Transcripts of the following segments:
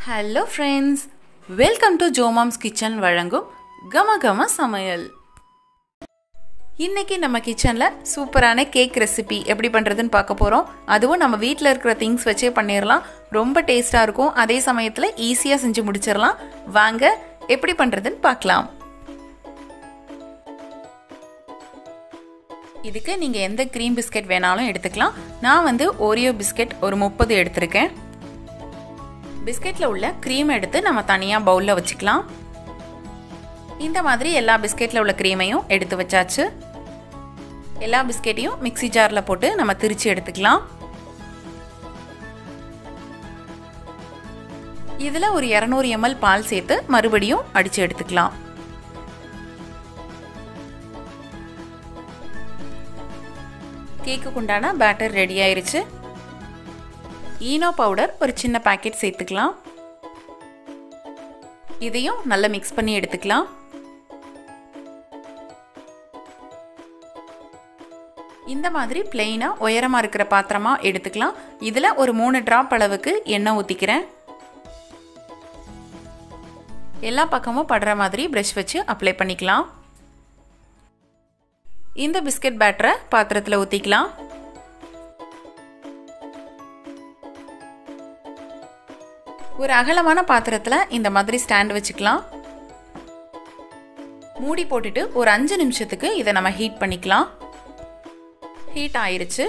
hello friends welcome to ஜோமாம்ஸ் kitchen வழங்கும் கம கம சமையல் இன்னைக்கு நம்ம கிச்சனில் சூப்பரான கேக் ரெசிபி எப்படி பண்ணுறதுன்னு பார்க்க போகிறோம் அதுவும் நம்ம வீட்டில் இருக்கிற திங்ஸ் வச்சே பண்ணிடலாம் ரொம்ப டேஸ்ட்டாக இருக்கும் அதே சமயத்தில் ஈஸியாக செஞ்சு முடிச்சிடலாம் வாங்க எப்படி பண்ணுறதுன்னு பார்க்கலாம் இதுக்கு நீங்கள் எந்த க்ரீம் பிஸ்கெட் வேணாலும் எடுத்துக்கலாம் நான் வந்து ஓரியோ பிஸ்கெட் ஒரு முப்பது எடுத்திருக்கேன் பிஸ்கெட்டில் உள்ள க்ரீம் எடுத்து நம்ம தனியாக பவுலில் வச்சுக்கலாம் இந்த மாதிரி எல்லா பிஸ்கெட்டில் உள்ள க்ரீமையும் எடுத்து வச்சாச்சு எல்லா பிஸ்கெட்டையும் மிக்சி ஜாரில் போட்டு நம்ம திரிச்சு எடுத்துக்கலாம் இதில் ஒரு இரநூறு எம்எல் பால் சேர்த்து மறுபடியும் அடித்து எடுத்துக்கலாம் கேக்குக்கு உண்டான பேட்டர் ரெடி ஆயிருச்சு ஈனோ பவுடர் ஒரு சின்ன பாக்கெட் சேர்த்துக்கலாம் இதையும் நல்லா மிக்ஸ் பண்ணி எடுத்துக்கலாம் இந்த மாதிரி பிளெயினாக உயரமாக இருக்கிற பாத்திரமா எடுத்துக்கலாம் இதில் ஒரு மூணு ட்ராப் அளவுக்கு எண்ணெய் ஊற்றிக்கிறேன் எல்லா பக்கமும் படுற மாதிரி ப்ரஷ் வச்சு அப்ளை பண்ணிக்கலாம் இந்த பிஸ்கட் பேட்டரை பாத்திரத்தில் ஊற்றிக்கலாம் ஒரு அகலமான பாத்திரத்தில் இந்த மாதிரி ஸ்டாண்ட் வச்சுக்கலாம் மூடி போட்டுட்டு ஒரு அஞ்சு நிமிஷத்துக்கு இதை நம்ம ஹீட் பண்ணிக்கலாம் ஹீட் ஆயிருச்சு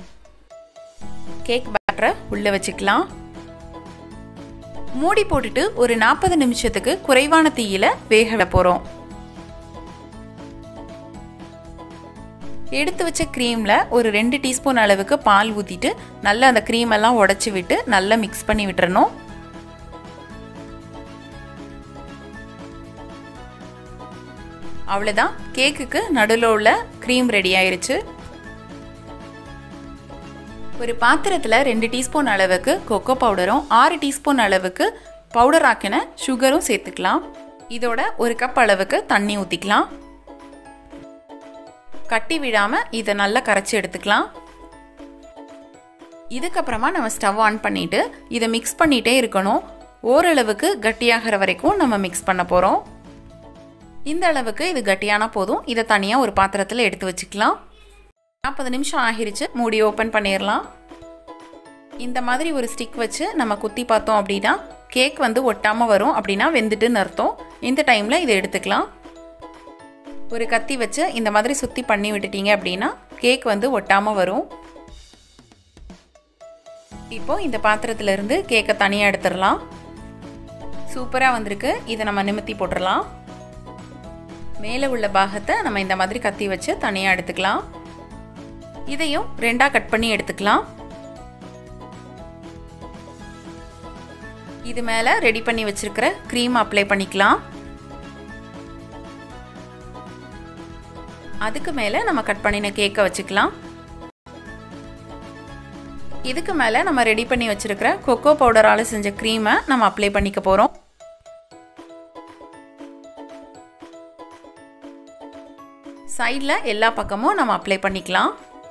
கேக் பேட்டரை உள்ளே வச்சுக்கலாம் மூடி போட்டுட்டு ஒரு நாற்பது நிமிஷத்துக்கு குறைவான தீயில வேக போகிறோம் எடுத்து வச்ச க்ரீமில் ஒரு ரெண்டு டீஸ்பூன் அளவுக்கு பால் ஊற்றிட்டு நல்லா அந்த க்ரீம் எல்லாம் உடச்சி விட்டு நல்லா மிக்ஸ் பண்ணி விட்டுறணும் அவ்வளோதான் கேக்குக்கு நடுவில் உள்ள க்ரீம் ரெடி ஆயிருச்சு ஒரு பாத்திரத்தில் ரெண்டு டீஸ்பூன் அளவுக்கு கொக்கோ பவுடரும் ஆறு டீஸ்பூன் அளவுக்கு பவுடர் ஆக்கின சுகரும் சேர்த்துக்கலாம் இதோட ஒரு கப் அளவுக்கு தண்ணி ஊற்றிக்கலாம் கட்டி விடாமல் இதை நல்லா கரைச்சி எடுத்துக்கலாம் இதுக்கப்புறமா நம்ம ஸ்டவ் ஆன் பண்ணிவிட்டு இதை மிக்ஸ் பண்ணிகிட்டே இருக்கணும் ஓரளவுக்கு கட்டியாகிற வரைக்கும் நம்ம மிக்ஸ் பண்ண போகிறோம் இந்த அளவுக்கு இது கட்டியான போதும் இதை தனியாக ஒரு பாத்திரத்தில் எடுத்து வச்சுக்கலாம் நாற்பது நிமிஷம் ஆகிருச்சு மூடி ஓப்பன் பண்ணிடலாம் இந்த மாதிரி ஒரு ஸ்டிக் வச்சு நம்ம குத்தி பார்த்தோம் அப்படின்னா கேக் வந்து ஒட்டாமல் வரும் அப்படின்னா வெந்துட்டுன்னு அர்த்தம் இந்த டைமில் இதை எடுத்துக்கலாம் ஒரு கத்தி வச்சு இந்த மாதிரி சுற்றி பண்ணி விட்டுட்டீங்க அப்படின்னா கேக் வந்து ஒட்டாமல் வரும் இப்போ இந்த பாத்திரத்திலிருந்து கேக்கை தனியாக எடுத்துடலாம் சூப்பராக வந்திருக்கு இதை நம்ம நிமித்தி போட்டுடலாம் மேலே உள்ள பாகத்தை நம்ம இந்த மாதிரி கத்தி வச்சு தனியாக எடுத்துக்கலாம் இதையும் ரெண்டாக கட் பண்ணி எடுத்துக்கலாம் இது மேலே ரெடி பண்ணி வச்சிருக்கிற க்ரீம் அப்ளை பண்ணிக்கலாம் அதுக்கு மேலே நம்ம கட் பண்ணின கேக்கை வச்சுக்கலாம் இதுக்கு மேலே நம்ம ரெடி பண்ணி வச்சிருக்கிற கொக்கோ பவுடரால் செஞ்ச க்ரீமை நம்ம அப்ளை பண்ணிக்க போகிறோம் சைடில் எல்லா பக்கமும் நம்ம அப்ளை பண்ணிக்கலாம்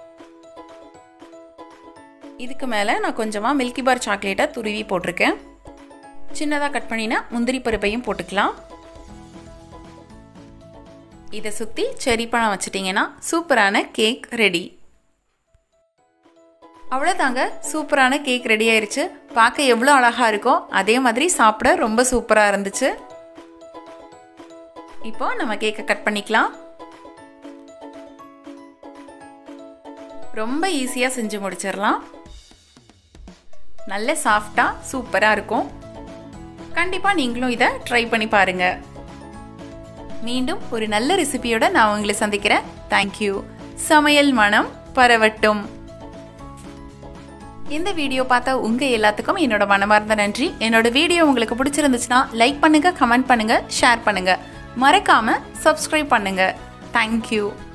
இதுக்கு மேலே நான் கொஞ்சமாக மில்கி பார் சாக்லேட்டை துருவி போட்டிருக்கேன் சின்னதாக கட் பண்ணினா முந்திரி பருப்பையும் போட்டுக்கலாம் இதை சுற்றி செரி பழம் வச்சிட்டிங்கன்னா சூப்பரான கேக் ரெடி அவ்வளோதாங்க சூப்பரான கேக் ரெடி ஆயிடுச்சு பார்க்க எவ்வளோ அழகாக இருக்கோ அதே மாதிரி சாப்பிட ரொம்ப சூப்பராக இருந்துச்சு இப்போ நம்ம கேக்கை கட் பண்ணிக்கலாம் ரொம்ப ஈஸியாக செஞ்சு முடிச்சிடலாம் நல்ல சாஃப்டாக சூப்பராக இருக்கும் கண்டிப்பாக நீங்களும் இதை ட்ரை பண்ணி பாருங்கள் மீண்டும் ஒரு நல்ல ரெசிபியோட நான் உங்களை சந்திக்கிறேன் தேங்க்யூ சமையல் மனம் பரவட்டும் இந்த வீடியோ பார்த்த உங்க எல்லாத்துக்கும் என்னோட மனமார்ந்த நன்றி என்னோட வீடியோ உங்களுக்கு பிடிச்சிருந்துச்சுன்னா லைக் பண்ணுங்க கமெண்ட் பண்ணுங்க ஷேர் பண்ணுங்க மறக்காம சப்ஸ்கிரைப் பண்ணுங்க தேங்க்யூ